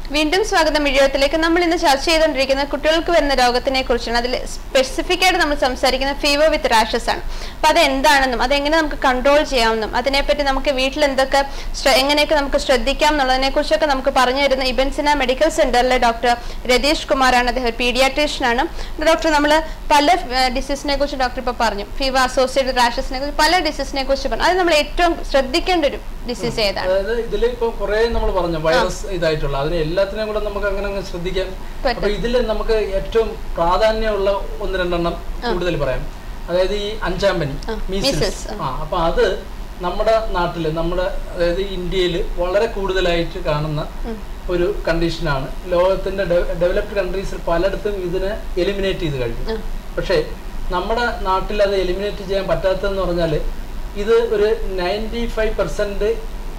വീണ്ടും സ്വാഗതം ഇഴയത്തിലേക്ക് നമ്മൾ ഇന്ന് ചർച്ച ചെയ്തുകൊണ്ടിരിക്കുന്ന കുട്ടികൾക്ക് വരുന്ന രോഗത്തിനെ കുറിച്ചാണ് അതിൽ സ്പെസിഫിക് ആയിട്ട് നമ്മൾ സംസാരിക്കുന്ന ഫീവർ വിത്ത് റാഷസ് ആണ് അപ്പൊ അത് എന്താണെന്നും അതെങ്ങനെ നമുക്ക് കൺട്രോൾ ചെയ്യാമെന്നും അതിനെപ്പറ്റി നമുക്ക് വീട്ടിൽ എന്തൊക്കെ ശ്ര- എങ്ങനെയൊക്കെ നമുക്ക് ശ്രദ്ധിക്കാം എന്നുള്ളതിനെ കുറിച്ചൊക്കെ നമുക്ക് പറഞ്ഞു തരുന്ന ഇബൻസിന മെഡിക്കൽ സെന്ററിലെ ഡോക്ടർ രതീഷ് കുമാറാണ് അദ്ദേഹം പീഡിയാട്രീഷ്യൻ ആണ് ഡോക്ടർ നമ്മൾ പല ഡിസീസിനെ കുറിച്ച് ഡോക്ടർ ഇപ്പൊ പറഞ്ഞു ഫീവർ അസോസിയേറ്റഡ് റാഷസിനെ കുറിച്ച് പല ഡിസീസിനെ കുറിച്ച് പറഞ്ഞു അത് നമ്മൾ ഏറ്റവും ശ്രദ്ധിക്കേണ്ട ഒരു ഡിസീസ് ഏതാണ് അതായത് ഇതിൽ ഇപ്പൊ കുറെ നമ്മൾ പറഞ്ഞു വൈറസ് ഇതായിട്ടുള്ള അതിന് എല്ലാത്തിനെയും കൂടെ നമുക്ക് അങ്ങനെ അങ്ങ് ശ്രദ്ധിക്കാം പറ്റും. അപ്പൊ ഇതിൽ നമുക്ക് ഏറ്റവും പ്രാധാന്യമുള്ള ഒന്ന് രണ്ടെണ്ണം കൂടുതൽ പറയാം അതായത് ഈ അഞ്ചാം പനി ആ, മീസിൽസ് measles, ആ. ആ അപ്പൊ അത് നമ്മുടെ നാട്ടില് നമ്മുടെ അതായത് ഇന്ത്യയിൽ വളരെ കൂടുതലായിട്ട് കാണുന്ന ഒരു കണ്ടീഷനാണ് ലോകത്തിന്റെ ഡെവലപ്ഡ് കൺട്രീസിൽ പലയിടത്തും ഇതിനെ എലിമിനേറ്റ് ചെയ്ത് കഴിഞ്ഞു ആ. പക്ഷേ നമ്മുടെ നാട്ടിൽ അത് എലിമിനേറ്റ് ചെയ്യാൻ പറ്റാത്തതെന്ന് പറഞ്ഞാൽ ഇത് ഒരു നയൻറ്റി ഫൈവ് പെർസെന്റ്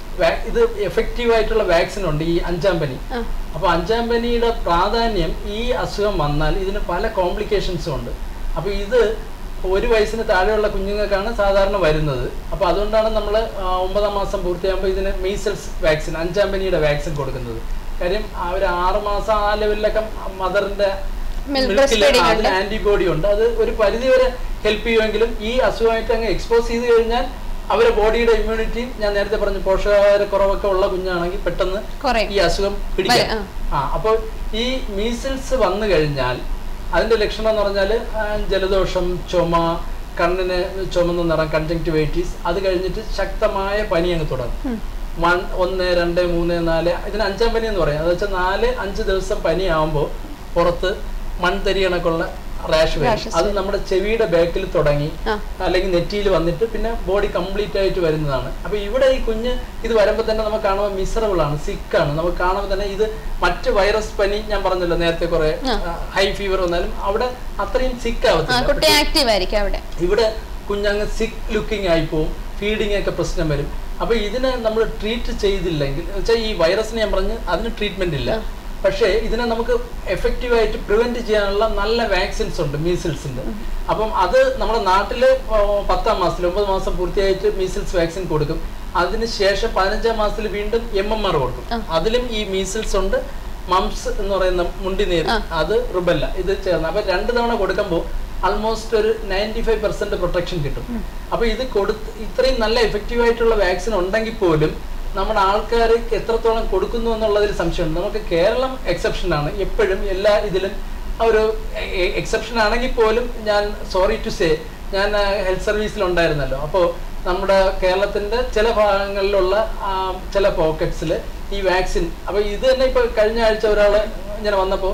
ഇത് എഫക്റ്റീവ് ആയിട്ടുള്ള വാക്സിൻ ഉണ്ട് ഈ അഞ്ചാം പനി ആ. അപ്പൊ അഞ്ചാം പനിയുടെ പ്രാധാന്യം ഈ അസുഖം വന്നാൽ ഇതിന് പല കോംപ്ലിക്കേഷൻസും ഉണ്ട് അപ്പൊ ഇത് ഒരു വയസ്സിന് താഴെയുള്ള കുഞ്ഞുങ്ങൾക്കാണ് സാധാരണ വരുന്നത് അപ്പൊ അതുകൊണ്ടാണ് നമ്മൾ ഒമ്പതാം മാസം പൂർത്തിയാകുമ്പോൾ ഇതിന് മീസൽസ് വാക്സിൻ അഞ്ചാം പനിയുടെ വാക്സിൻ കൊടുക്കുന്നത് കാര്യം ആ ഒരു ആറ് മാസം ആ ലെവലിലൊക്കെ മദറിന്റെ Milk breastfeeding ഉണ്ട്. അതിന് ആന്റിബോഡി ഉണ്ട് അത് ഒരു പരിധി വരെ ഹെൽപ്പ് ചെയ്യുമെങ്കിലും ഈ അസുഖമായിട്ട് അങ്ങ് എക്സ്പോസ് ചെയ്ത് കഴിഞ്ഞാൽ അവരെ ബോഡിയുടെ ഇമ്മ്യൂണിറ്റി ഞാൻ നേരത്തെ പറഞ്ഞു പോഷകാഹാര കുറവൊക്കെ ഉള്ള കുഞ്ഞാണെങ്കിൽ പെട്ടെന്ന് കുറയും ഈ അസുഖം പിടിക്കാം വരും, ആ അപ്പോൾ ഈ മീസിൽസ് വന്നു കഴിഞ്ഞാൽ അതിന്റെ ലക്ഷണം എന്ന് പറഞ്ഞാൽ ജലദോഷം ചുമ കണ്ണിന് ചുമന്ന നിറം കൺജങ്ക്ടിവൈറ്റീസ് അത് കഴിഞ്ഞിട്ട് ശക്തമായ പനി അങ്ങ് തുടങ്ങും വൺ ഒന്ന് രണ്ട് മൂന്ന് നാല് ഇതിന് അഞ്ചാം പനി എന്ന് പറയും അത് വെച്ചാൽ നാല് അഞ്ച് ദിവസം പനി ആവുമ്പോൾ പുറത്ത് മൺതരി കണക്കുള്ള റാഷ് വരും Rashes അത് നമ്മുടെ ചെവിയുടെ ബാക്കിൽ തുടങ്ങി ആ. അല്ലെങ്കിൽ നെറ്റിയിൽ വന്നിട്ട് പിന്നെ ബോഡി കംപ്ലീറ്റ് ആയിട്ട് വരുന്നതാണ് അപ്പൊ ഇവിടെ ഈ കുഞ്ഞ് ഇത് വരുമ്പോൾ തന്നെ നമുക്ക് കാണുമ്പോൾ മിസറബിൾ ആണ് സിക്കാണ് നമുക്ക് കാണുമ്പോൾ തന്നെ ഇത് മറ്റ് വൈറസ് പനി ഞാൻ പറഞ്ഞല്ലോ നേരത്തെ കുറെ ഹൈ ഫീവർ വന്നാലും അവിടെ അത്രയും സിക്ക് ആ ആവത്തില്ല കുട്ടി ആക്റ്റീവ് ആയിരിക്കും അവിടെ ഇവിടെ കുഞ്ഞങ്ങ് സിക്ക് ലുക്കിംഗ് ആയി പോവും ഫീഡിങ് ഒക്കെ പ്രശ്നം വരും അപ്പൊ ഇതിനെ നമ്മൾ ട്രീറ്റ് ചെയ്തില്ലെങ്കിൽ വെച്ചാൽ ഈ വൈറസിന് ഞാൻ പറഞ്ഞ് അതിന് ട്രീറ്റ്മെന്റ് ഇല്ല പക്ഷേ ഇതിനെ നമുക്ക് എഫക്റ്റീവ് ആയിട്ട് പ്രിവെന്റ് ചെയ്യാനുള്ള നല്ല വാക്സിൻസ് ഉണ്ട് മീസിൽസിന്റെ അപ്പം അത് നമ്മുടെ നാട്ടില് ഓ, പത്താം മാസത്തിൽ ഒമ്പത് മാസം പൂർത്തിയായിട്ട് മീസിൽസ് വാക്സിൻ കൊടുക്കും അതിനുശേഷം പതിനഞ്ചാം മാസത്തിൽ വീണ്ടും എം എം ആർ കൊടുക്കും അതിലും ഈ മീസിൽസ് ഉണ്ട് മംസ് എന്ന് പറയുന്ന മുണ്ടിനീര് അത് റുബല്ല ഇത് ചേർന്ന് അപ്പൊ രണ്ട് തവണ കൊടുക്കുമ്പോൾ ആൾമോസ്റ്റ് ഒരു നയൻറ്റി ഫൈവ് പെർസെന്റ് പ്രൊട്ടക്ഷൻ കിട്ടും അപ്പൊ ഇത് കൊടുത്ത് ഇത്രയും നല്ല എഫക്റ്റീവ് ആയിട്ടുള്ള വാക്സിൻ ഉണ്ടെങ്കിൽ പോലും നമ്മുടെ ആൾക്കാർ എത്രത്തോളം കൊടുക്കുന്നു എന്നുള്ളതിൽ സംശയമുണ്ട് നമുക്ക് കേരളം എക്സെപ്ഷൻ ആണ് എപ്പോഴും എല്ലാ ഇതിലും ആ ഒരു എക്സെപ്ഷൻ ആണെങ്കിൽ പോലും ഞാൻ സോറി ടു സേ ഞാൻ ഹെൽത്ത് സർവീസിൽ ഉണ്ടായിരുന്നല്ലോ അപ്പോൾ നമ്മുടെ കേരളത്തിന്റെ ചില ഭാഗങ്ങളിലുള്ള ആ, ചില പോക്കറ്റ്സിൽ ഈ വാക്സിൻ അപ്പോൾ ഇത് തന്നെ ഇപ്പോൾ കഴിഞ്ഞ ആഴ്ച ഒരാൾ ഇങ്ങനെ വന്നപ്പോൾ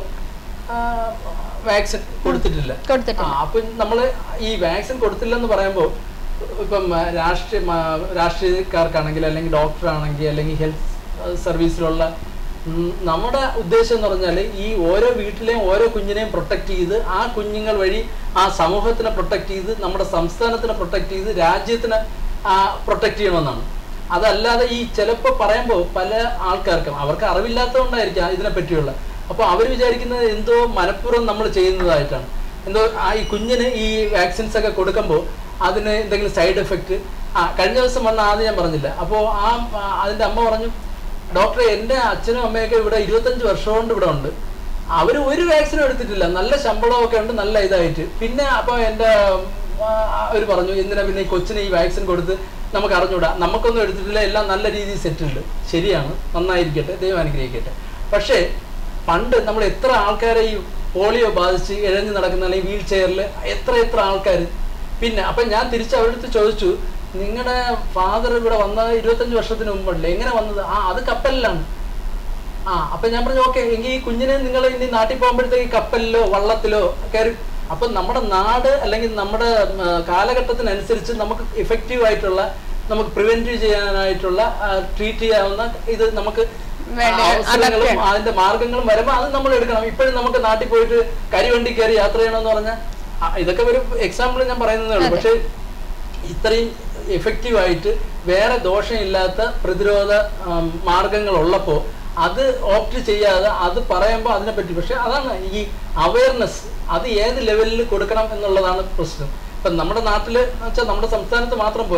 വാക്സിൻ കൊടുത്തിട്ടില്ല കൊടുത്തിട്ടില്ല ആ, അപ്പൊ നമ്മള് ഈ വാക്സിൻ കൊടുത്തില്ലെന്ന് പറയുമ്പോൾ ഇപ്പം ആ, രാഷ്ട്രീയ ആ, രാഷ്ട്രീയക്കാർക്കാണെങ്കിൽ അല്ലെങ്കിൽ ഡോക്ടർ ആണെങ്കിൽ അല്ലെങ്കിൽ ഹെൽത്ത് സർവീസിലുള്ള ഉം, നമ്മുടെ ഉദ്ദേശം എന്ന് പറഞ്ഞാൽ ഈ ഓരോ വീട്ടിലെയും ഓരോ കുഞ്ഞിനെയും പ്രൊട്ടക്ട് ചെയ്ത് ആ കുഞ്ഞുങ്ങൾ വഴി ആ സമൂഹത്തിനെ പ്രൊട്ടക്ട് ചെയ്ത് നമ്മുടെ സംസ്ഥാനത്തിനെ പ്രൊട്ടക്ട് ചെയ്ത് രാജ്യത്തിനെ പ്രൊട്ടക്ട് ചെയ്യണമെന്നാണ് അതല്ലാതെ ഈ ചിലപ്പോൾ പറയുമ്പോൾ പല ആൾക്കാർക്കും അവർക്ക് അറിവില്ലാത്തതുകൊണ്ടായിരിക്കാം ഇതിനെ പറ്റിയുള്ള അപ്പോൾ അവർ വിചാരിക്കുന്നത് എന്തോ മനഃപൂർവ്വം നമ്മൾ ചെയ്യുന്നതായിട്ടാണ് എന്തോ ആ ഈ കുഞ്ഞിന് ഈ വാക്സിൻസ് ഒക്കെ കൊടുക്കുമ്പോൾ അതിന് എന്തെങ്കിലും സൈഡ് എഫക്റ്റ് ആ കഴിഞ്ഞ ദിവസം വന്ന ആദ്യം ഞാൻ പറഞ്ഞില്ല അപ്പോൾ ആ ആ, അതിന്റെ അമ്മ പറഞ്ഞു ഡോക്ടറെ എൻ്റെ അച്ഛനും അമ്മയൊക്കെ ഇവിടെ ഇരുപത്തഞ്ച് വർഷം കൊണ്ട് ഇവിടെ ഉണ്ട് അവർ ഒരു വാക്സിനും എടുത്തിട്ടില്ല നല്ല ശമ്പളമൊക്കെ ഉണ്ട് നല്ല ഇതായിട്ട് പിന്നെ അപ്പോൾ എൻ്റെ അവർ പറഞ്ഞു എന്തിനാ പിന്നെ ഈ കൊച്ചിന് ഈ വാക്സിൻ കൊടുത്ത് നമുക്ക് അറിഞ്ഞൂടാ നമുക്കൊന്നും എടുത്തിട്ടില്ല എല്ലാം നല്ല രീതിയിൽ സെറ്റിൽഡ് ശരിയാണ് നന്നായിരിക്കട്ടെ ദൈവം അനുഗ്രഹിക്കട്ടെ പക്ഷേ പണ്ട് നമ്മൾ എത്ര ആൾക്കാരെ ഈ പോളിയോ ബാധിച്ച് ഇഴഞ്ഞു നടക്കുന്ന അല്ലെങ്കിൽ വീൽ ചെയറിൽ എത്ര എത്ര ആൾക്കാർ പിന്നെ അപ്പം ഞാൻ തിരിച്ച് അവരുടെ അടുത്ത് ചോദിച്ചു നിങ്ങളുടെ ഫാദർ ഇവിടെ വന്ന ഇരുപത്തഞ്ച് വർഷത്തിന് മുമ്പല്ലേ എങ്ങനെ വന്നത് ആ അത് കപ്പലിലാണ് ആ അപ്പൊ ഞാൻ പറഞ്ഞു ഓക്കെ എങ്കിൽ ഈ കുഞ്ഞിനെ നിങ്ങൾ ഇനി നാട്ടിൽ പോകുമ്പോഴത്തേക്ക് കപ്പലിലോ വള്ളത്തിലോ കയറി അപ്പൊ നമ്മുടെ നാട് അല്ലെങ്കിൽ നമ്മുടെ ഉം, ആ, കാലഘട്ടത്തിനനുസരിച്ച് നമുക്ക് ഇഫക്റ്റീവ് ആയിട്ടുള്ള നമുക്ക് പ്രിവെന്റ് ചെയ്യാനായിട്ടുള്ള ട്രീറ്റ് ചെയ്യാവുന്ന ഇത് നമുക്ക് വേണ്ട, അവസരങ്ങളും അതൊക്കെയാണ്. അതിന്റെ മാർഗങ്ങളും വരുമ്പോൾ അത് നമ്മൾ എടുക്കണം ഇപ്പോഴും നമുക്ക് നാട്ടിൽ പോയിട്ട് കരിവണ്ടി കയറി യാത്ര ചെയ്യണമെന്ന് പറഞ്ഞാൽ ആ, ഇതൊക്കെ ഒരു എക്സാമ്പിൾ ഞാൻ പറയുന്നതേ ഉള്ളൂ പക്ഷേ ഇത്രയും എഫക്റ്റീവ് ആയിട്ട് വേറെ ദോഷമില്ലാത്ത പ്രതിരോധ ആം, മാർഗങ്ങൾ ഉള്ളപ്പോൾ അത് ഓപ്റ്റ് ചെയ്യാതെ അത് പറയുമ്പോൾ അതിനെപ്പറ്റി പക്ഷെ അതാണ് ഈ അവയർനെസ് അത് ഏത് ലെവലിൽ കൊടുക്കണം എന്നുള്ളതാണ് പ്രശ്നം ഇപ്പം നമ്മുടെ നാട്ടിൽ വെച്ചാൽ നമ്മുടെ സംസ്ഥാനത്ത് മാത്രം പോരാ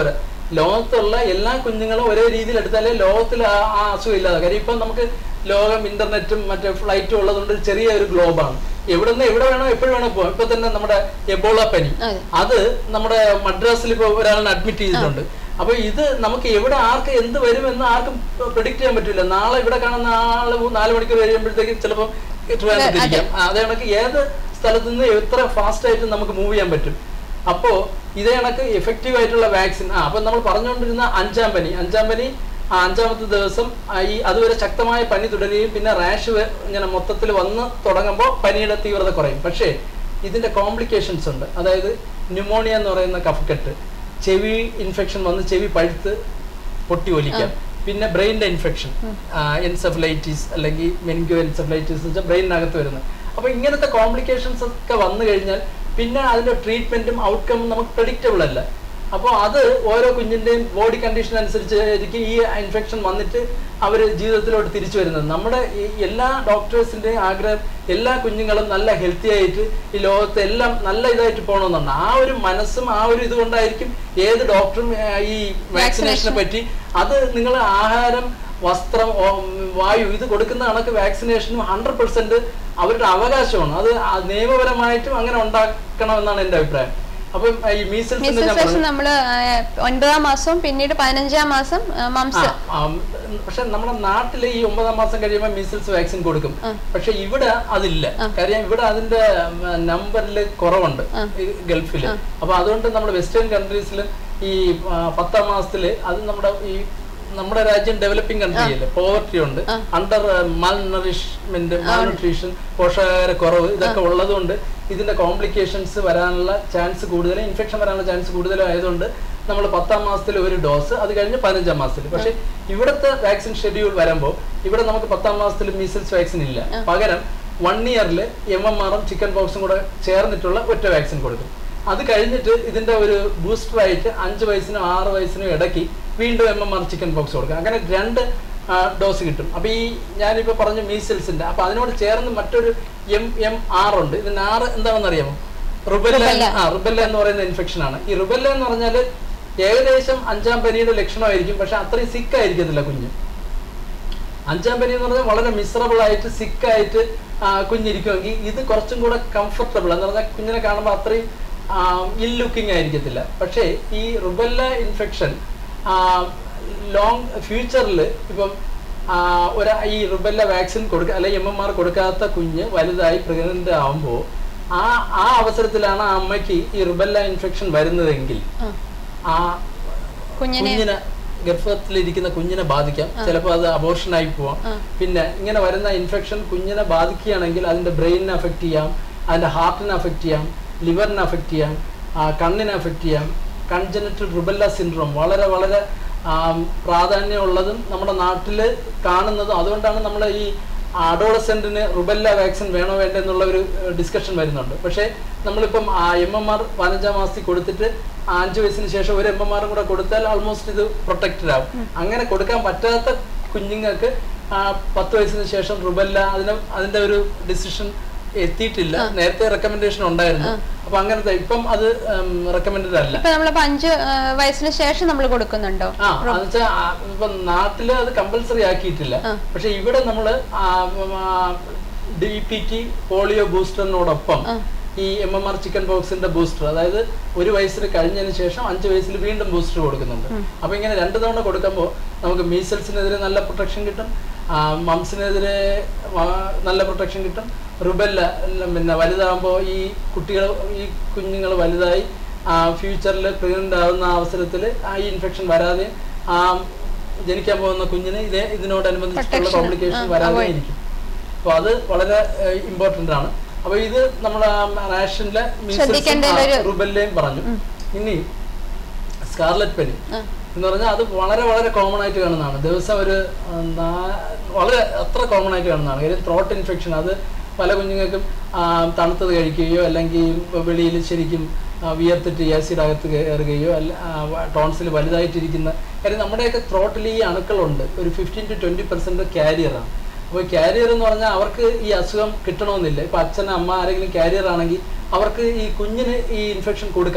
ലോകത്തുള്ള എല്ലാ കുഞ്ഞുങ്ങളും ഒരേ രീതിയിൽ എടുത്താലേ ലോകത്തിൽ ആ ആ അസുഖം ഇല്ലാതെ കാര്യം ഇപ്പം നമുക്ക് ലോകം ഇന്റർനെറ്റും മറ്റേ ഫ്ലൈറ്റും ഉള്ളതുകൊണ്ട് ഒരു ചെറിയ ഒരു ഗ്ലോബാണ് എവിടെ നിന്ന് എവിടെ വേണോ എപ്പോഴും വേണോ പോകാം ഇപ്പൊ തന്നെ നമ്മുടെ എബോള പനി അതെ. അത് നമ്മുടെ മദ്രാസിൽ ഇപ്പോൾ ഒരാളിനെ അഡ്മിറ്റ് ചെയ്തിട്ടുണ്ട് അപ്പൊ ഇത് നമുക്ക് എവിടെ ആർക്ക് എന്ത് വരുമെന്ന് ആർക്കും പ്രിഡിക്റ്റ് ചെയ്യാൻ പറ്റില്ല നാളെ ഇവിടെ കാണുന്ന ആള് നാല് മണിക്കൂർ കഴിയുമ്പോഴത്തേക്ക് ചിലപ്പോൾ ട്രിവാൻഡ്രത്തിരിക്കാം അതേ കണക്ക് ഏത് സ്ഥലത്ത് നിന്ന് എത്ര ഫാസ്റ്റ് ആയിട്ട് നമുക്ക് മൂവ് ചെയ്യാൻ പറ്റും അപ്പോ ഇതേ കണക്ക് എഫക്റ്റീവ് ആയിട്ടുള്ള വാക്സിൻ ആ അപ്പൊ നമ്മൾ പറഞ്ഞുകൊണ്ടിരുന്ന അഞ്ചാം പനി അഞ്ചാം പനി ആ അഞ്ചാമത്തെ ദിവസം ആ ഈ അതുവരെ ശക്തമായ പനി തുടരുകയും പിന്നെ റാഷ് ഇങ്ങനെ മൊത്തത്തിൽ വന്ന് തുടങ്ങുമ്പോൾ പനിയുടെ തീവ്രത കുറയും പക്ഷേ ഇതിന്റെ കോംപ്ലിക്കേഷൻസ് ഉണ്ട് അതായത് ന്യൂമോണിയ എന്ന് പറയുന്ന കഫക്കെട്ട് ചെവി ഇൻഫെക്ഷൻ വന്ന് ചെവി പഴുത്ത് പൊട്ടി ഒലിക്കാം പിന്നെ ബ്രെയിനിന്റെ ഇൻഫെക്ഷൻ എൻസെഫലൈറ്റിസ് അല്ലെങ്കിൽ മെനിങ്കോ എൻസെഫലൈറ്റിസ് എന്ന് വെച്ചാൽ ബ്രെയിനകത്ത് വരുന്നത് അപ്പൊ ഇങ്ങനത്തെ കോംപ്ലിക്കേഷൻസ് ഒക്കെ വന്നു കഴിഞ്ഞാൽ പിന്നെ അതിന്റെ ട്രീറ്റ്മെന്റും ഔട്ട്കമും നമുക്ക് പ്രഡിക്റ്റബിൾ അല്ല അപ്പോൾ അത് ഓരോ കുഞ്ഞിന്റെയും ബോഡി കണ്ടീഷൻ അനുസരിച്ചായിരിക്കും ഈ ഇൻഫെക്ഷൻ വന്നിട്ട് അവർ ജീവിതത്തിലോട്ട് തിരിച്ചു വരുന്നത് നമ്മുടെ ഈ എല്ലാ ഡോക്ടേഴ്സിന്റെയും ആഗ്രഹം എല്ലാ കുഞ്ഞുങ്ങളും നല്ല ഹെൽത്തി ആയിട്ട് ഈ ലോകത്ത് എല്ലാം നല്ല ഇതായിട്ട് പോകണമെന്നാണ് ആ ഒരു മനസ്സും ആ ഒരു ഇതുകൊണ്ടായിരിക്കും ഏത് ഡോക്ടറും ആ, ഈ വാക്സിനേഷനെ പറ്റി അത് നിങ്ങൾ ആഹാരം വസ്ത്രം ഓ, വായു ഇത് കൊടുക്കുന്ന കണക്ക് വാക്സിനേഷനും ഹൺഡ്രഡ് പെർസെന്റ് അവരുടെ അവകാശമാണ് അത് ആ നിയമപരമായിട്ടും അങ്ങനെ ഉണ്ടാക്കണമെന്നാണ് എൻ്റെ അഭിപ്രായം അപ്പം ഈ മീസൽസിന്റെ മീസൽസ് ഞാൻ വാക്സിൻ പറഞ്ഞു നമ്മൾ ഒൻപതാം മാസവും പിന്നീട് പതിനഞ്ചാം മാസം മംസ് ആ, ആ, പക്ഷെ നമ്മുടെ നാട്ടില് ഈ ഒമ്പതാം മാസം കഴിയുമ്പോൾ മീസിൽസ് വാക്സിൻ കൊടുക്കും പക്ഷെ ഇവിടെ അതില്ല കാര്യം ഇവിടെ അതിന്റെ നമ്പറിൽ കുറവുണ്ട് ഈ ഗൾഫില് അപ്പൊ അതുകൊണ്ട് നമ്മുടെ വെസ്റ്റേൺ കൺട്രീസിൽ ഈ ആ, പത്താം മാസത്തില് അത് നമ്മുടെ ഈ നമ്മുടെ രാജ്യം ഡെവലപ്പിംഗ് കൺട്രി അല്ലേ പോവർട്ടി ഉണ്ട് under malnourishment malnutrition പോഷകാഹാര കുറവ് ഇതൊക്കെ ഉള്ളതുകൊണ്ട് ഇതിന്റെ കോംപ്ലിക്കേഷൻസ് വരാനുള്ള ചാൻസ് കൂടുതലും ഇൻഫെക്ഷൻ വരാനുള്ള ചാൻസ് കൂടുതലും ആയതുകൊണ്ട് നമ്മൾ പത്താം മാസത്തിൽ ഒരു ഡോസ് അത് കഴിഞ്ഞ് പതിനഞ്ചാം മാസത്തിൽ പക്ഷെ ഇവിടുത്തെ വാക്സിൻ ഷെഡ്യൂൾ വരുമ്പോൾ ഇവിടെ നമുക്ക് പത്താം മാസത്തിൽ മീസിൽസ് വാക്സിൻ ഇല്ല പകരം വൺ ഇയറിൽ എം എം ആറും ചിക്കൻ പോക്സും കൂടെ ചേർന്നിട്ടുള്ള ഒറ്റ വാക്സിൻ കൊടുക്കും അത് കഴിഞ്ഞിട്ട് ഇതിന്റെ ഒരു ബൂസ്റ്റർ ആയിട്ട് അഞ്ച് വയസ്സിനും ആറ് വയസ്സിനും ഇടയ്ക്ക് വീണ്ടും M M R chicken pox കൊടുക്കും അങ്ങനെ രണ്ട് ഡോസ് കിട്ടും അപ്പൊ ഈ ഞാനിപ്പോ പറഞ്ഞ മീസിൽസിന്റെ അപ്പൊ അതിനോട് ചേർന്ന് മറ്റൊരു എം എം ആർ ഉണ്ട് ഇതിന് ആറ് എന്താണെന്ന് അറിയാമോ റുബെല്ല റുബെല്ല. ആ റുബെല്ല എന്ന് പറയുന്ന ഇൻഫെക്ഷൻ ആണ് ഈ റുബെല്ല എന്ന് പറഞ്ഞാൽ ഏകദേശം അഞ്ചാം പനിയുടെ ലക്ഷണമായിരിക്കും പക്ഷെ അത്രയും സിക്ക് ആയിരിക്കത്തില്ല കുഞ്ഞ് അഞ്ചാം പനി എന്ന് പറഞ്ഞാൽ വളരെ മിസറബിൾ ആയിട്ട് സിക്ക് ആയിട്ട് ആ, കുഞ്ഞിരിക്കുമെങ്കിൽ ഇത് കുറച്ചും കൂടെ കംഫർട്ടബിൾ എന്ന് പറഞ്ഞാൽ കുഞ്ഞിനെ കാണുമ്പോൾ അത്രയും ഇൽ ലുക്കിംഗ് ആയിരിക്കത്തില്ല പക്ഷേ ഈ റുബെല്ല ഇൻഫെക്ഷൻ ലോങ് ഫ്യൂച്ചറിൽ ഇപ്പം ആ, ഒരു ഈ റുബെല്ല വാക്സിൻ കൊടുക്ക അല്ലെങ്കിൽ എം എം ആർ കൊടുക്കാത്ത കുഞ്ഞ് വലുതായി പ്രഗ്നന്റ് ആവുമ്പോൾ ആ ആ അവസരത്തിലാണ് ആ അമ്മയ്ക്ക് ഈ റുബെല്ല ഇൻഫെക്ഷൻ വരുന്നതെങ്കിൽ ആ കുഞ്ഞിനെ കുഞ്ഞിനെ ഗർഭത്തിലിരിക്കുന്ന കുഞ്ഞിനെ ബാധിക്കാം ചിലപ്പോൾ അത് അബോർഷനായി പോവാം പിന്നെ ഇങ്ങനെ വരുന്ന ഇൻഫെക്ഷൻ കുഞ്ഞിനെ ബാധിക്കുകയാണെങ്കിൽ അതിന്റെ ബ്രെയിനിനെ അഫക്റ്റ് ചെയ്യാം അതിന്റെ ഹാർട്ടിനെ അഫക്റ്റ് ചെയ്യാം ലിവറിനെ അഫക്റ്റ് ചെയ്യാം ആ, കണ്ണിനെ അഫക്റ്റ് ചെയ്യാം കൺജനറ്റൽ റുബല്ല സിൻഡ്രോം വളരെ വളരെ ആം, പ്രാധാന്യമുള്ളതും നമ്മുടെ നാട്ടിൽ കാണുന്നതും അതുകൊണ്ടാണ് നമ്മൾ ഈ അഡോളസെന്റിന് റുബല്ല വാക്സിൻ വേണോ വേണ്ടോ എന്നുള്ള ഒരു ഡിസ്കഷൻ വരുന്നുണ്ട് പക്ഷേ നമ്മളിപ്പം എം എം ആർ പതിനഞ്ചാം മാസത്തിൽ കൊടുത്തിട്ട് ആ അഞ്ച് വയസ്സിന് ശേഷം ഒരു എം എം ആറും കൂടെ കൊടുത്താൽ ആൾമോസ്റ്റ് ഇത് പ്രൊട്ടക്റ്റഡ് ആവും അങ്ങനെ കൊടുക്കാൻ പറ്റാത്ത കുഞ്ഞുങ്ങൾക്ക് ആ, പത്ത് വയസ്സിന് ശേഷം റുബല്ല അതിന് അതിന്റെ ഒരു ഡിസിഷൻ എത്തിയിട്ടില്ല നേരത്തെ റെക്കമെൻഡേഷൻ ഉണ്ടായിരുന്നു അപ്പൊ അങ്ങനത്തെ ഇപ്പം അത് റെക്കമെൻഡഡ് അല്ല ഇപ്പൊ നമ്മളിപ്പോ അഞ്ച് ആ, വയസ്സിന് ശേഷം നമ്മൾ കൊടുക്കുന്നുണ്ടോ ആ എന്നുവെച്ചാൽ ഇപ്പൊ നാട്ടില് അത് കമ്പൽസറി ആക്കിയിട്ടില്ല പക്ഷെ ഇവിടെ നമ്മള് ഡി പി ടി പോളിയോ ബൂസ്റ്ററിനോടൊപ്പം ഈ എം എം ആർ ചിക്കൻ ബോക്സിന്റെ ബൂസ്റ്റർ അതായത് ഒരു വയസ്സിൽ കഴിഞ്ഞതിന് ശേഷം അഞ്ച് വയസ്സിൽ വീണ്ടും ബൂസ്റ്റർ കൊടുക്കുന്നുണ്ട് അപ്പൊ ഇങ്ങനെ രണ്ട് തവണ കൊടുക്കുമ്പോൾ നമുക്ക് മീസൽസിനെതിരെ നല്ല പ്രൊട്ടക്ഷൻ കിട്ടും മംസിനെതിരെ നല്ല പ്രൊട്ടക്ഷൻ കിട്ടും റുബെല്ല എല്ലാം പിന്നെ വലുതാകുമ്പോൾ ഈ കുട്ടികൾ ഈ കുഞ്ഞുങ്ങൾ വലുതായി ഫ്യൂച്ചറിൽ പ്രഗ്നന്റ് ആവുന്ന അവസരത്തിൽ ആ ഈ ഇൻഫെക്ഷൻ വരാതെ ആ ജനിക്കാൻ പോകുന്ന കുഞ്ഞിന് ഇതേ ഇതിനോടനുബന്ധിച്ചുള്ള Protection, കോംപ്ലിക്കേഷൻ ആ, വരാതെ avoid. ഇരിക്കും അപ്പോൾ അത് വളരെ ഇമ്പോർട്ടന്റ് ആണ് അപ്പൊ ഇത് നമ്മുടെ റാഷനിലെ ശ്രദ്ധിക്കേണ്ട ഒരു- റുബെല്ലയും പറഞ്ഞു ഇനി സ്കാർലറ്റ് പനി ആ. എന്ന് പറഞ്ഞാൽ അത് വളരെ വളരെ കോമൺ ആയിട്ട് കാണുന്നതാണ് ദിവസം ഒരു ആ, നാ- വളരെ അത്ര കോമൺ ആയിട്ട് കാണുന്നതാണ് കാര്യം ത്രോട്ട് ഇൻഫെക്ഷൻ അത് പല കുഞ്ഞുങ്ങൾക്കും ആ, തണുത്തത് കഴിക്കുകയോ അല്ലെങ്കിൽ വെളിയിൽ ശരിക്കും ആ, വിയർത്തിട്ട് ആസിഡ് അകത്ത് കയറുകയോ അല്ല ടോൺസിൽ വലുതായിട്ടിരിക്കുന്ന കാര്യം നമ്മുടെയൊക്കെ ത്രോട്ടിൽ ഈ അണുക്കളുണ്ട് ഒരു ഫിഫ്റ്റീൻ ടു ട്വൻറ്റി പെർസെൻറ്റ് ക്യാരിയറാണ് അപ്പോൾ ക്യാരിയർ എന്ന് പറഞ്ഞാൽ അവർക്ക് ഈ അസുഖം കിട്ടണമെന്നില്ല ഇപ്പം അച്ഛൻ അമ്മ ആരെങ്കിലും ക്യാരിയർ ആണെങ്കിൽ അവർക്ക് ഈ കുഞ്ഞിന് ഈ ഇൻഫെക്ഷൻ കൊടുക്കാം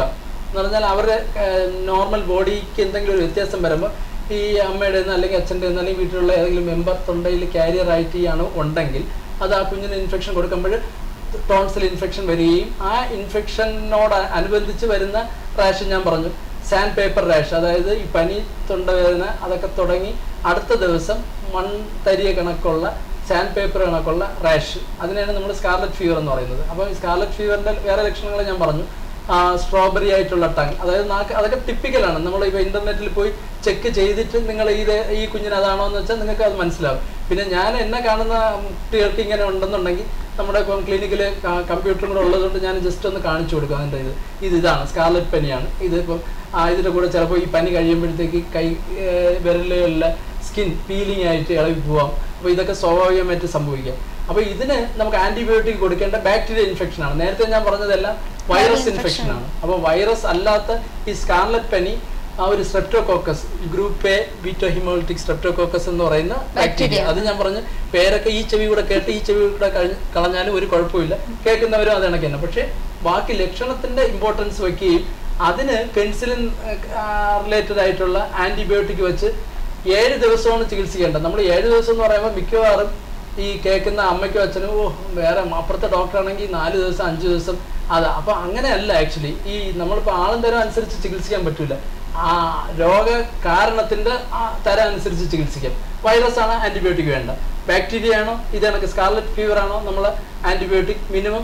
എന്ന് പറഞ്ഞാൽ അവരുടെ നോർമൽ ബോഡിക്ക് എന്തെങ്കിലും ഒരു വ്യത്യാസം വരുമ്പോൾ ഈ അമ്മയുടെ നിന്ന് അല്ലെങ്കിൽ അച്ഛൻ്റെ നിന്ന് അല്ലെങ്കിൽ വീട്ടിലുള്ള ഏതെങ്കിലും മെമ്പർ തൊണ്ടയിൽ കാരിയർ ആയിട്ട് ഈ അണു ഉണ്ടെങ്കിൽ അത് ആ കുഞ്ഞിന് ഇൻഫെക്ഷൻ കൊടുക്കുമ്പോൾ ടോൺസിൽ ഇൻഫെക്ഷൻ വരികയും ആ ഇൻഫെക്ഷനോട് അനുബന്ധിച്ച് വരുന്ന റാഷ് ഞാൻ പറഞ്ഞു സാൻഡ് പേപ്പർ റാഷ് അതായത് ഈ പനി തൊണ്ടവേദന അതൊക്കെ തുടങ്ങി അടുത്ത ദിവസം മൺതരിയ കണക്കുള്ള സാൻഡ് പേപ്പർ കണക്കുള്ള റാഷ് അതിനെയാണ് നമ്മൾ സ്കാർലറ്റ് ഫീവർ എന്ന് പറയുന്നത് അപ്പോൾ ഈ സ്കാർലറ്റ് ഫീവറിന്റെ വേറെ ലക്ഷണങ്ങൾ ഞാൻ പറഞ്ഞു സ്ട്രോബെറി ആയിട്ടുള്ള ടങ് അതായത് നാക്ക് അതൊക്കെ ടിപ്പിക്കലാണ് നമ്മൾ ഇപ്പോൾ ഇന്റർനെറ്റിൽ പോയി ചെക്ക് ചെയ്തിട്ട് നിങ്ങൾ ഇത് ഈ കുഞ്ഞിന് അതാണോ എന്ന് വെച്ചാൽ നിങ്ങൾക്ക് അത് മനസ്സിലാവും പിന്നെ ഞാൻ എന്നെ കാണുന്ന കുട്ടികൾക്ക് ഇങ്ങനെ ഉണ്ടെന്നുണ്ടെങ്കിൽ നമ്മുടെ ഇപ്പം ക്ലിനിക്കിൽ കമ്പ്യൂട്ടറും കൂടെ ഉള്ളതുകൊണ്ട് ഞാൻ ജസ്റ്റ് ഒന്ന് കാണിച്ചു കൊടുക്കും അതിൻ്റെ ഇത് ഇത് ഇതാണ് സ്കാർലറ്റ് പനിയാണ് ഇതിപ്പം ആ, ഇതിൻ്റെ കൂടെ ചിലപ്പോൾ ഈ പനി കഴിയുമ്പോഴത്തേക്ക് കൈ ഏർ, വിരലുകളിലെ സ്കിൻ പീലിംഗ് ആയിട്ട് ഇളകി പോവാം അപ്പോൾ ഇതൊക്കെ സ്വാഭാവികമായിട്ട് സംഭവിക്കാം അപ്പോൾ ഇതിന് നമുക്ക് ആന്റിബയോട്ടിക് കൊടുക്കേണ്ട ബാക്ടീരിയ ഇൻഫെക്ഷൻ ആണ് നേരത്തെ ഞാൻ പറഞ്ഞതെല്ലാം വൈറസ് Viral ഇൻഫെക്ഷൻ infection. ആണ് അപ്പോൾ വൈറസ് അല്ലാത്ത ഈ സ്കാർലറ്റ് പനി ആ ഒരു streptococcus group A beta haemolytic streptococcus എന്ന് പറയുന്ന ബാക്ടീരിയ Bacteria. അത് ഞാൻ പറഞ്ഞു പേരൊക്കെ ഈ ചെവി കൂടെ കേട്ട് ഈ ചെവി കൂടെ കഴിഞ്ഞ് കളഞ്ഞാലും ഒരു കുഴപ്പമില്ല കേൾക്കുന്നവരും അത് കണക്ക് തന്നെ പക്ഷേ ബാക്കി ലക്ഷണത്തിന്റെ ഇമ്പോർട്ടൻസ് വെക്കുകയും അതിന് പെൻസിലിൻ റിലേറ്റഡ് ആയിട്ടുള്ള ആന്റിബയോട്ടിക് വെച്ച് ഏഴ് ദിവസമാണ് ചികിത്സിക്കേണ്ടത് നമ്മൾ ഏഴ് ദിവസം എന്ന് പറയുമ്പോൾ മിക്കവാറും ഈ കേൾക്കുന്ന അമ്മയ്ക്കും അച്ഛനും ഓ വേറെ അപ്പുറത്തെ ഡോക്ടർ ആണെങ്കിൽ നാല് ദിവസം അഞ്ച് ദിവസം അതാ അപ്പൊ അങ്ങനെയല്ല ആക്ച്വലി ഈ നമ്മളിപ്പോൾ ആളും തരം അനുസരിച്ച് ചികിത്സിക്കാൻ പറ്റൂല ആ രോഗ കാരണത്തിന്റെ ആ തരം അനുസരിച്ച് ചികിത്സിക്കാം വൈറസ് ആണ് ആന്റിബയോട്ടിക് വേണ്ട ബാക്ടീരിയ ആണോ ഇത് കണക്ക് സ്കാർലറ്റ് ഫീവർ ആണോ നമ്മൾ ആന്റിബയോട്ടിക് മിനിമം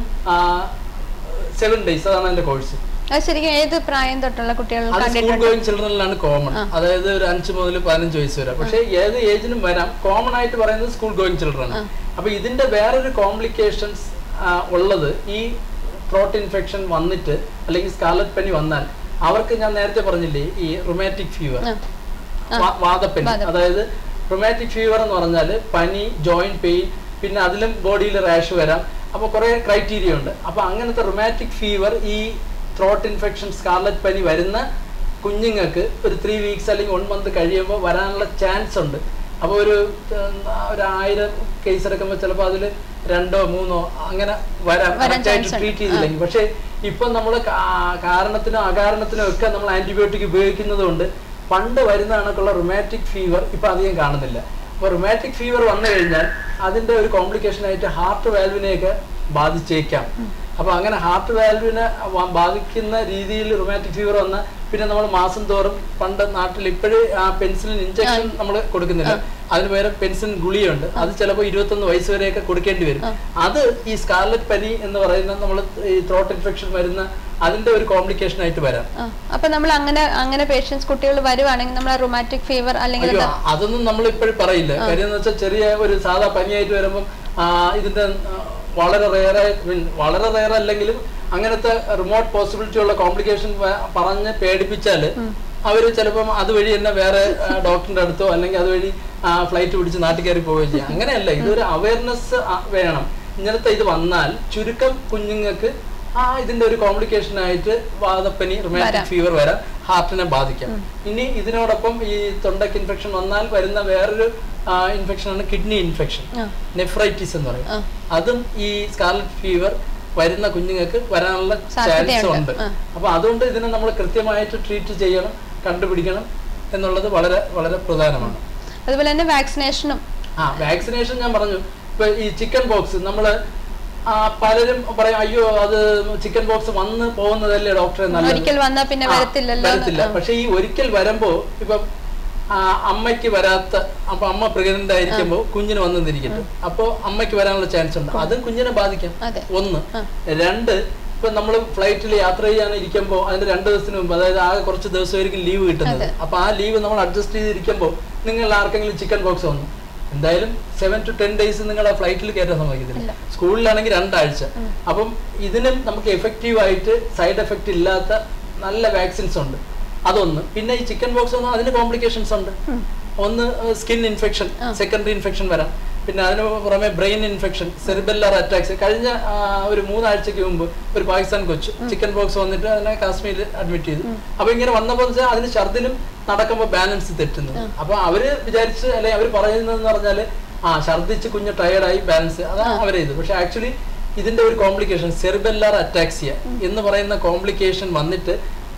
സെവൻ ഡേയ്സ് അതാണ് അതിന്റെ കോഴ്സ് അത് ശരിക്കും ഏത് പ്രായം തൊട്ടുള്ള കുട്ടികൾ അത് സ്കൂൾ കണ്ടിട്ടുണ്ട് ഗോയിങ് ചിൽഡ്രനിലാണ് കോമൺ ആ. അതായത് ഒരു അഞ്ച് മുതൽ പതിനഞ്ച് വയസ്സ് വരെ പക്ഷേ ഏത് ഏജിനും വരാം കോമൺ ആയിട്ട് പറയുന്നത് സ്കൂൾ ഗോയിങ് ചിൽഡ്രൻ ആ. അപ്പൊ ഇതിന്റെ വേറൊരു കോംപ്ലിക്കേഷൻസ് ഉള്ളത് ഈ ത്രോട്ട് ഇൻഫെക്ഷൻ വന്നിട്ട് അല്ലെങ്കിൽ സ്കാർലറ്റ് പനി വന്നാൽ അവർക്ക് ഞാൻ നേരത്തെ പറഞ്ഞില്ലേ ഈ റൊമാറ്റിക് ഫീവർ ആ. ആ. വാ- വാതപ്പനി വാതപ്പനി. അതായത് റൊമാറ്റിക് ഫീവർ എന്ന് പറഞ്ഞാൽ പനി ജോയിന്റ് പെയിൻ പിന്നെ അതിലും ബോഡിയിൽ റാഷ് വരാം അപ്പോൾ കുറേ ക്രൈറ്റീരിയ ഉണ്ട് അപ്പോൾ അങ്ങനത്തെ റൊമാറ്റിക് ഫീവർ ഈ ത്രോട്ട് ഇൻഫെക്ഷൻ സ്കാർലറ്റ് പനി വരുന്ന കുഞ്ഞുങ്ങൾക്ക് ഒരു ത്രീ വീക്സ് അല്ലെങ്കിൽ വൺ മന്ത് കഴിയുമ്പോൾ വരാനുള്ള ചാൻസ് ഉണ്ട് അപ്പോൾ ഒരു ഉം, ഒരു ആയിരം കേസ് എടുക്കുമ്പോൾ ചിലപ്പോൾ അതിൽ രണ്ടോ മൂന്നോ അങ്ങനെ വരാം വരാൻ correct ആയിട്ട് chance ഉണ്ട്. ട്രീറ്റ് ചെയ്തില്ലെങ്കിൽ പക്ഷേ ഇപ്പം നമ്മൾ കാരണത്തിനോ അകാരണത്തിനോ ഒക്കെ നമ്മൾ ആന്റിബയോട്ടിക് ഉപയോഗിക്കുന്നത് കൊണ്ട് പണ്ട് വരുന്ന കണക്കുള്ള റൊമാറ്റിക് ഫീവർ ഇപ്പൊ അധികം കാണുന്നില്ല അപ്പോൾ റൊമാറ്റിക് ഫീവർ വന്നു കഴിഞ്ഞാൽ അതിന്റെ ഒരു കോംപ്ലിക്കേഷൻ ആയിട്ട് ഹാർട്ട് വാൽവിനെയൊക്കെ ബാധിച്ചേക്കാം അപ്പൊ അങ്ങനെ ഹാർട്ട് വാൽവിനെ വ- ബാധിക്കുന്ന രീതിയിൽ റൊമാറ്റിക് ഫീവർ വന്ന പിന്നെ നമ്മൾ മാസം തോറും പണ്ട് നാട്ടിൽ ഇപ്പോഴും ആ പെൻസിലിൻ ഇഞ്ചക്ഷൻ നമ്മൾ കൊടുക്കുന്നില്ല അതിന് പകരം പെൻസിലിൻ ഗുളിയുണ്ട് അത് ചിലപ്പോൾ ഇരുപത്തൊന്ന് വയസ്സ് വരെയൊക്കെ കൊടുക്കേണ്ടി വരും അത് ഈ സ്കാർലറ്റ് പനി എന്ന് പറയുന്ന നമ്മൾ ഈ ത്രോട്ട് ഇൻഫെക്ഷൻ വരുന്ന അതിന്റെ ഒരു കോംപ്ലിക്കേഷൻ ആയിട്ട് വരാം ആ. അപ്പൊ നമ്മൾ അങ്ങനെ അങ്ങനെ പേഷ്യൻസ് കുട്ടികൾ വരുവാണെങ്കിൽ നമ്മൾ റൊമാറ്റിക് ഫീവർ അല്ലെങ്കിൽ അയ്യോ എന്താ? അതൊന്നും നമ്മൾ ഇപ്പോഴും പറയില്ല കാര്യം എന്ന് വെച്ചാൽ ചെറിയ ഒരു സാധാ പനിയായിട്ട് വരുമ്പം ആ, ഇതിന്റെ ആ, വളരെ റെയർ വളരെ റെയർ അല്ലെങ്കിലും അങ്ങനത്തെ റിമോട്ട് പോസിബിലിറ്റി ഉള്ള കോംപ്ലിക്കേഷൻ പറഞ്ഞ് പേടിപ്പിച്ചാല് അവര് ചിലപ്പം അതുവഴി തന്നെ വേറെ ഡോക്ടറിന്റെ അടുത്തോ അല്ലെങ്കിൽ അതുവഴി ഫ്ലൈറ്റ് പിടിച്ച് നാട്ടിൽ കയറി പോവുകയും ചെയ്യാം അങ്ങനെയല്ല ഇതൊരു അവയർനെസ് വേണം ഇങ്ങനത്തെ ഇത് വന്നാൽ ചുരുക്കം കുഞ്ഞുങ്ങൾക്ക് ആ ഇതിന്റെ ഒരു കോംപ്ലിക്കേഷൻ ആയിട്ട് വാദപ്പനി റൊമാറ്റിക് വരാം. ഫീവർ വരാം ഹാർട്ടിനെ ബാധിക്കാം ഇനി ഇതിനോടൊപ്പം ഈ തൊണ്ടയ്ക്ക് ഇൻഫെക്ഷൻ വന്നാൽ വരുന്ന വേറൊരു ഇൻഫെക്ഷൻ ആണ് കിഡ്നി ഇൻഫെക്ഷൻ ആ. നെഫ്രൈറ്റിസ് എന്ന് പറയും ആ. അതും ഈ സ്കാർലറ്റ് ഫീവർ വരുന്ന കുഞ്ഞുങ്ങൾക്ക് വരാനുള്ള ചാൻസ് സാധ്യതയുണ്ട്. ഉണ്ട് ആ. അപ്പൊ അതുകൊണ്ട് ഇതിനെ നമ്മൾ കൃത്യമായിട്ട് ട്രീറ്റ് ചെയ്യണം കണ്ടുപിടിക്കണം എന്നുള്ളത് വളരെ വളരെ പ്രധാനമാണ് അതുപോലെ തന്നെ വാക്സിനേഷനും ആ വാക്സിനേഷൻ ഞാൻ പറഞ്ഞു ഇപ്പൊ ഈ ചിക്കൻ ബോക്സ് നമ്മള് ആ, പലരും പറയും അയ്യോ അത് ചിക്കൻ ബോക്സ് വന്ന് പോകുന്നതല്ലേ ഡോക്ടറെ നല്ലത് ഒരിക്കൽ വന്നാ പിന്നെ ആ, വരത്തില്ലല്ലോ എന്ന്. വരത്തില്ല ആ. പക്ഷെ ഈ ഒരിക്കൽ വരുമ്പോ ഇപ്പം ആ, അമ്മയ്ക്ക് വരാത്ത അപ്പൊ അമ്മ പ്രഗ്നന്റ് ആയിരിക്കുമ്പോ കുഞ്ഞിന് വന്നെന്നിരിക്കട്ടെ അപ്പൊ അമ്മയ്ക്ക് വരാനുള്ള ചാൻസ് ഉണ്ട് അതും കുഞ്ഞിനെ ബാധിക്കാം അതെ. ഒന്ന് ആ. രണ്ട് ഇപ്പൊ നമ്മൾ ഫ്ലൈറ്റിൽ യാത്ര ചെയ്യാൻ ഇരിക്കുമ്പോൾ അതിന്റെ രണ്ട് ദിവസത്തിന് മുമ്പ് അതായത് ആകെ കുറച്ച് ദിവസമായിരിക്കും ലീവ് കിട്ടുന്നത് അതെ. അപ്പൊ ആ ലീവ് നമ്മൾ അഡ്ജസ്റ്റ് ചെയ്തിരിക്കുമ്പോൾ നിങ്ങൾ ആർക്കെങ്കിലും ചിക്കൻ ബോക്സ് വന്നു എന്തായാലും സെവൻ ടു ടെൻ ഡേയ്സ് നിങ്ങൾ ആ ഫ്ലൈറ്റിൽ കയറ്റാൻ സമ്മതിക്കത്തില്ല ഇല്ല. സ്കൂളിലാണെങ്കിൽ രണ്ടാഴ്ച അപ്പം ഇതിനും നമുക്ക് എഫക്റ്റീവ് ആയിട്ട് സൈഡ് എഫക്റ്റ് ഇല്ലാത്ത നല്ല വാക്സിൻസ് ഉണ്ട് അതൊന്ന് പിന്നെ ഈ ചിക്കൻ ബോക്സ് ഒന്നും അതിന് കോംപ്ലിക്കേഷൻസ് ഉണ്ട് ഒന്ന് സ്കിൻ ഇൻഫെക്ഷൻ ആ. സെക്കൻഡറി ഇൻഫെക്ഷൻ വരാം പിന്നെ അതിന് പുറമെ ബ്രെയിൻ ഇൻഫെക്ഷൻ സെറിബെല്ലാർ അറ്റാക്സ് കഴിഞ്ഞ ആ, ഒരു മൂന്നാഴ്ചക്ക് മുമ്പ് ഒരു പാകിസ്ഥാൻ കൊച്ചു ചിക്കൻ ബോക്സ് വന്നിട്ട് അതിനെ കാശ്മീരിൽ അഡ്മിറ്റ് ചെയ്തു അപ്പൊ ഇങ്ങനെ വന്നപ്പോൾ വെച്ചാൽ അതിന് ഛർദിലും നടക്കുമ്പോൾ ബാലൻസ് തെറ്റുന്നു അപ്പൊ അവര് വിചാരിച്ച് അല്ലെങ്കിൽ അവർ പറയുന്നതെന്ന് പറഞ്ഞാല് ആ ഛർദിച്ച് കുഞ്ഞ് ടയർഡായി ബാലൻസ് അതാണ് അവരെ ഇത് പക്ഷെ ആക്ച്വലി ഇതിന്റെ ഒരു കോംപ്ലിക്കേഷൻ സെറിബെല്ലാർ അറ്റാക്സിയ എന്ന് പറയുന്ന കോംപ്ലിക്കേഷൻ വന്നിട്ട്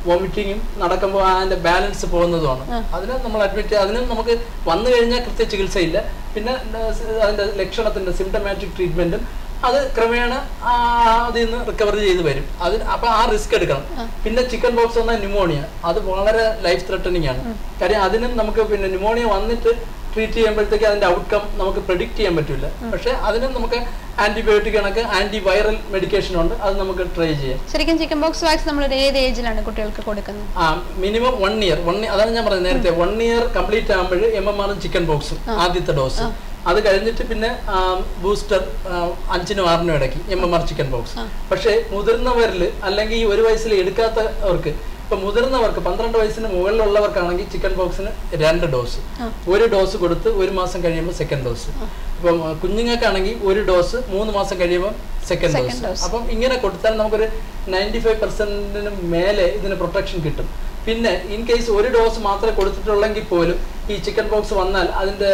വോമിറ്റിങ്ങും നടക്കുമ്പോൾ അതിന്റെ ബാലൻസ് പോകുന്നതുമാണ് ആ. അതിന് നമ്മൾ അഡ്മിറ്റ് അതിനും നമുക്ക് വന്നു കഴിഞ്ഞാൽ കൃത്യ ചികിത്സയില്ല പിന്നെ ന- അതിന്റെ ലക്ഷണത്തിന്റെ സിംറ്റമാറ്റിക് ട്രീറ്റ്മെന്റും അത് ക്രമേണ ആ, അതിൽ നിന്ന് റിക്കവർ ചെയ്ത് വരും അതിന് അപ്പൊ ആ റിസ്ക് എടുക്കണം പിന്നെ ചിക്കൻ ബോക്സ് വന്ന ന്യൂമോണിയ അത് വളരെ ലൈഫ് ത്രെട്ടനിങ് ആണ് കാര്യം അതിനും നമുക്ക് പിന്നെ ന്യൂമോണിയ വന്നിട്ട് ട്രീറ്റ് ചെയ്യുമ്പോഴത്തേക്ക് അതിന്റെ ഔട്ട്കം നമുക്ക് പ്രിഡിക്റ്റ് ചെയ്യാൻ പറ്റില്ല പക്ഷെ അതിനും നമുക്ക് ആന്റിബയോട്ടിക് കണക്ക് ആന്റി വൈറൽ മെഡിക്കേഷൻ ഉണ്ട് അത് നമുക്ക് ട്രൈ ചെയ്യാം ശരിക്കും ചിക്കൻ ബോക്സ് വാക്സിൻ നമ്മൾ ഏത് ഏജിലാണ് കുട്ടികൾക്ക് കൊടുക്കുന്നത് ആ മിനിമം വൺ ഇയർ വൺ അതാണ് ഞാൻ പറഞ്ഞത് നേരത്തെ വൺ ഇയർ കംപ്ലീറ്റ് ആകുമ്പോൾ എം എം ആറും ചിക്കൻ ബോക്സും ആദ്യത്തെ ഡോസ് അത് കഴിഞ്ഞിട്ട് പിന്നെ ബൂസ്റ്റർ അഞ്ചിനും ആറിനും ഇടയ്ക്ക് M M R chicken pox പക്ഷേ മുതിർന്നവരിൽ അല്ലെങ്കിൽ ഈ ഒരു വയസ്സിൽ എടുക്കാത്തവർക്ക് ഇപ്പൊ മുതിർന്നവർക്ക് പന്ത്രണ്ട് വയസ്സിന് മുകളിലുള്ളവർക്കാണെങ്കിൽ ചിക്കൻ ബോക്സിന് രണ്ട് ഡോസ് ഒരു ഡോസ് കൊടുത്ത് ഒരു മാസം കഴിയുമ്പോൾ സെക്കൻഡ് ഡോസ് ഇപ്പം ആ, കുഞ്ഞുങ്ങൾക്കാണെങ്കിൽ ഒരു ഡോസ് മൂന്ന് മാസം കഴിയുമ്പോൾ സെക്കൻഡ് Second ഡോസ് dose. അപ്പം ഇങ്ങനെ കൊടുത്താൽ നമുക്കൊരു നയൻറ്റി ഫൈവ് പെർസെന്റിന് മേലെ ഇതിന് പ്രൊട്ടക്ഷൻ കിട്ടും പിന്നെ ഇൻ കേസ് ഒരു ഡോസ് മാത്രമേ കൊടുത്തിട്ടുള്ളെങ്കിൽ പോലും ഈ ചിക്കൻ ബോക്സ് വന്നാൽ അതിന്റെ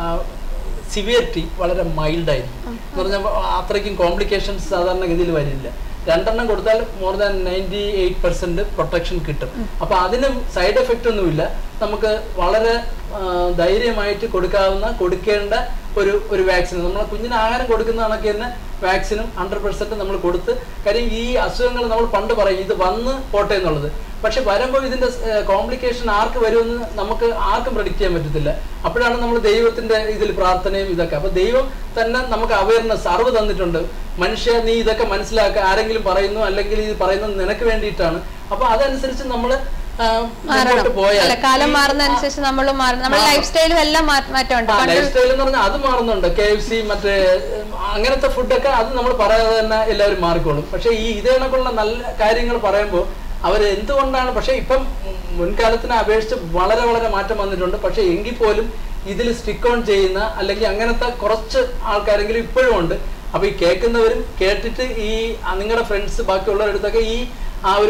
സിവിയറിറ്റി വളരെ മൈൽഡ് ആയിരിക്കും എന്ന് പറഞ്ഞാൽ അത്രയ്ക്കും കോംപ്ലിക്കേഷൻസ് സാധാരണഗതിയിൽ വരില്ല രണ്ടെണ്ണം കൊടുത്താൽ more than ninety eight percent protection കിട്ടും അപ്പൊ അതിനും സൈഡ് എഫക്റ്റ് ഒന്നുമില്ല നമുക്ക് വളരെ ആ, ധൈര്യമായിട്ട് കൊടുക്കാവുന്ന കൊടുക്കേണ്ട ഒരു ഒരു വാക്സിൻ നമ്മൾ കുഞ്ഞിന് ആഹാരം കൊടുക്കുന്ന കണക്ക് തന്നെ വാക്സിനും ഹൺഡ്രഡ് പെർസെന്റ് നമ്മൾ കൊടുത്ത് കാര്യം ഈ അസുഖങ്ങൾ നമ്മൾ പണ്ട് പറയും ഇത് വന്ന് പോട്ടെ എന്നുള്ളത് പക്ഷെ വരുമ്പോൾ ഇതിന്റെ കോംപ്ലിക്കേഷൻ ആർക്ക് വരുമെന്ന് നമുക്ക് ആർക്കും പ്രഡിക്റ്റ് ചെയ്യാൻ പറ്റത്തില്ല അപ്പോഴാണ് നമ്മൾ ദൈവത്തിന്റെ ഇതിൽ പ്രാർത്ഥനയും ഇതൊക്കെ അപ്പൊ ദൈവം തന്നെ നമുക്ക് അവയർനെസ് അറിവ് തന്നിട്ടുണ്ട് മനുഷ്യ നീ ഇതൊക്കെ മനസ്സിലാക്കുക ആരെങ്കിലും പറയുന്നു അല്ലെങ്കിൽ ഇത് പറയുന്നത് നിനക്ക് വേണ്ടിയിട്ടാണ് അപ്പൊ അതനുസരിച്ച് നമ്മൾ മാറണം പോയാൽ അല്ല കാലം ഈ- മാറുന്നതനുസരിച്ച് നമ്മളും മാറണം നമ്മുടെ മാറണം. ലൈഫ് സ്റ്റൈലും എല്ലാം മാ- മാറ്റമുണ്ട് പണ്ട് ലൈഫ് സ്റ്റൈൽ എന്ന് പറഞ്ഞാൽ അത് മാറുന്നുണ്ട് കെ എഫ് സി മറ്റേ ഉം, അങ്ങനത്തെ ഫുഡൊക്കെ അത് നമ്മൾ പറയാതെ തന്നെ എല്ലാവരും മാറിക്കോളും പക്ഷെ ഈ ഇതേ കണക്കുള്ള നല്ല കാര്യങ്ങൾ പറയുമ്പോൾ അവർ എന്തുകൊണ്ടാണ് പക്ഷെ ഇപ്പം ഉം, മുൻകാലത്തിനെ അപേക്ഷിച്ച് വളരെ വളരെ മാറ്റം വന്നിട്ടുണ്ട് പക്ഷെ എങ്കിൽ പോലും ഇതിൽ സ്റ്റിക്ക് ഓൺ ചെയ്യുന്ന അല്ലെങ്കിൽ അങ്ങനത്തെ കുറച്ച് ആൾക്കാരെങ്കിലും ഇപ്പോഴും ഉണ്ട് അപ്പൊ ഈ കേൾക്കുന്നവരും കേട്ടിട്ട് ഈ നിങ്ങളുടെ ഫ്രണ്ട്സ് ബാക്കിയുള്ളവരടുത്തൊക്കെ ഈ ആ ഒരു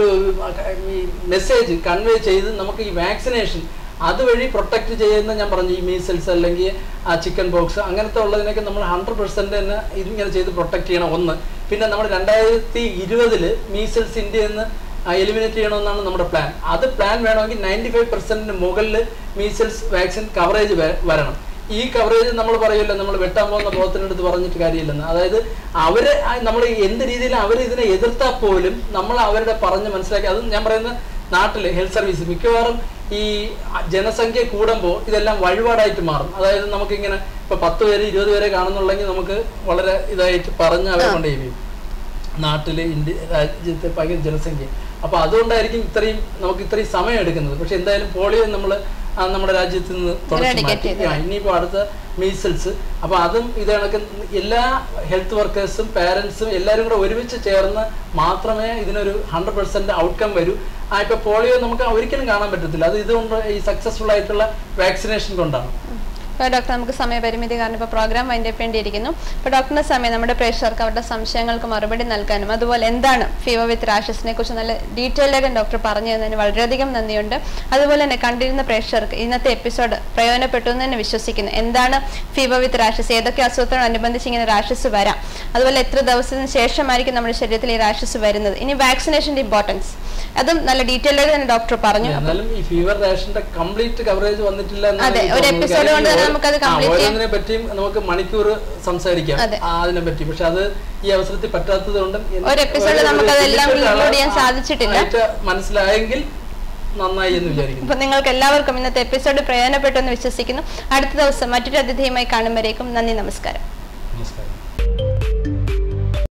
മെസ്സേജ് കൺവേ ചെയ്ത് നമുക്ക് ഈ വാക്സിനേഷൻ അതുവഴി പ്രൊട്ടക്ട് ചെയ്യുന്ന ഞാൻ പറഞ്ഞു ഈ മീസൽസ് അല്ലെങ്കിൽ ആ ചിക്കൻ ബോക്സ് അങ്ങനത്തെ ഉള്ളതിനൊക്കെ നമ്മൾ ഹൺഡ്രഡ് പെർസെന്റ് തന്നെ ഇതിങ്ങനെ ചെയ്ത് പ്രൊട്ടക്ട് ചെയ്യണം ഒന്ന് പിന്നെ നമ്മൾ രണ്ടായിരത്തി ഇരുപതില് മീസൽസ് ഇന്ത്യയിൽ നിന്ന് എലിമിനേറ്റ് ചെയ്യണമെന്നാണ് നമ്മുടെ പ്ലാൻ അത് പ്ലാൻ വേണമെങ്കിൽ നയൻറ്റി ഫൈവ് പെർസെന്റിന് മുകളിൽ മീസൽസ് വാക്സിൻ കവറേജ് വരണം ഈ കവറേജ് നമ്മൾ പറയില്ല നമ്മൾ വെട്ടാൻ പോകുന്ന ബോധത്തിനടുത്ത് പറഞ്ഞിട്ട് കാര്യമില്ലെന്ന് അതായത് അവര് നമ്മൾ എന്ത് രീതിയിൽ അവർ ഇതിനെ എതിർത്താൽ പോലും നമ്മൾ അവരുടെ പറഞ്ഞ് മനസ്സിലാക്കി അത് ഞാൻ പറയുന്ന നാട്ടില് ഹെൽത്ത് സർവീസ് മിക്കവാറും ഈ ജനസംഖ്യ കൂടുമ്പോൾ ഇതെല്ലാം വഴിപാടായിട്ട് മാറും അതായത് നമുക്കിങ്ങനെ ഇപ്പൊ പത്ത് പേര് ഇരുപത് പേരെ കാണുന്നുണ്ടെങ്കിൽ നമുക്ക് വളരെ ഇതായിട്ട് പറഞ്ഞ് അവരെ കൊണ്ട് ചെയ്യും നാട്ടിലെ ഇന്ത്യ രാജ്യത്തെ ഭയങ്കര ജനസംഖ്യ അപ്പൊ അതുകൊണ്ടായിരിക്കും ഇത്രയും നമുക്ക് ഇത്രയും സമയം എടുക്കുന്നത് പക്ഷെ എന്തായാലും പോളിയോ നമ്മൾ നമ്മുടെ രാജ്യത്ത് നിന്ന് തുടച്ചു Eradicate മാറ്റി ചെയ്തത്. ആ, ഇനിയിപ്പോ അടുത്ത മീസൽസ് അപ്പൊ അതും ഇത് കണക്ക് എല്ലാ ഹെൽത്ത് വർക്കേഴ്സും പാരന്റ്സും എല്ലാവരും കൂടെ ഒരുമിച്ച് ചേർന്ന് മാത്രമേ ഇതിനൊരു ഹൺഡ്രഡ് പെർസെന്റ് ഔട്ട്കം വരൂ ആ ഇപ്പൊ പോളിയോ നമുക്ക് ഒരിക്കലും കാണാൻ പറ്റത്തില്ല അത് ഇതുകൊണ്ട് ഈ സക്സസ്ഫുൾ ആയിട്ടുള്ള വാക്സിനേഷൻ കൊണ്ടാണ് ഇപ്പോൾ ഡോക്ടർ നമുക്ക് സമയപരിമിതി കാരണം ഇപ്പോൾ പ്രോഗ്രാം വൈൻഡ് അപ്പ് ചെയ്യേണ്ടിയിരിക്കുന്നു ഇപ്പോൾ ഡോക്ടറിന്റെ സമയം നമ്മുടെ പ്രേക്ഷകർക്ക് അവരുടെ സംശയങ്ങൾക്ക് മറുപടി നൽകാനും അതുപോലെ എന്താണ് ഫീവർ വിത്ത് റാഷസിനെ കുറിച്ച് നല്ല ഡീറ്റെയിൽഡ് ആയിട്ട് ഡോക്ടർ പറഞ്ഞു തന്നതിന് വളരെയധികം നന്ദിയുണ്ട് അതുപോലെ തന്നെ കണ്ടിരുന്ന പ്രേക്ഷകർക്ക് ഇന്നത്തെ എപ്പിസോഡ് പ്രയോജനപ്പെട്ടു എന്ന് തന്നെ വിശ്വസിക്കുന്നു എന്താണ് ഫീവർ വിത്ത് റാഷസ് ഏതൊക്കെ അസുഖത്തോടനുബന്ധിച്ച് ഇങ്ങനെ റാഷസ് വരാം അതുപോലെ എത്ര ദിവസത്തിന് ശേഷമായിരിക്കും നമ്മുടെ ശരീരത്തിൽ ഈ റാഷസ് വരുന്നത് ഇനി വാക്സിനേഷന്റെ ഇമ്പോർട്ടൻസ് അതും നല്ല ഡീറ്റെയിൽഡ് ആയിട്ട് തന്നെ ഡോക്ടർ പറഞ്ഞു എന്നാലും ഈ ഫീവർ റേഷന്റെ കംപ്ലീറ്റ് കവറേജ് വന്നിട്ടില്ല എന്നാണ് അതെ, എനിക്ക് ഒരു തോന്നുന്നത്. episode കാര്യം കൊണ്ട് തന്നെ ഓരോ- നമുക്കത് ആ, complete ചെയ്യാം. ഓരോന്നിനെ പറ്റിയും നമുക്ക് മണിക്കൂർ സംസാരിക്കാം അതെ. ആ, അതിനെ പറ്റി പക്ഷെ അത് ഈ അവസരത്തിൽ പറ്റാത്തത് കൊണ്ട് ഒരു episode ൽ നമുക്കതെല്ലാം include ചെയ്യാൻ സാധിച്ചിട്ടില്ല. മനസ്സിലായെങ്കിൽ നന്നായി എന്ന് വിചാരിക്കുന്നു അപ്പൊ നിങ്ങൾക്ക് എല്ലാവർക്കും ഇന്നത്തെ എപ്പിസോഡ് പ്രയോജനപ്പെട്ടു എന്ന് വിശ്വസിക്കുന്നു അടുത്ത ദിവസം മറ്റൊരു അതിഥിയുമായി കാണുമ്പോഴേക്കും നന്ദി നമസ്കാരം നമസ്കാരം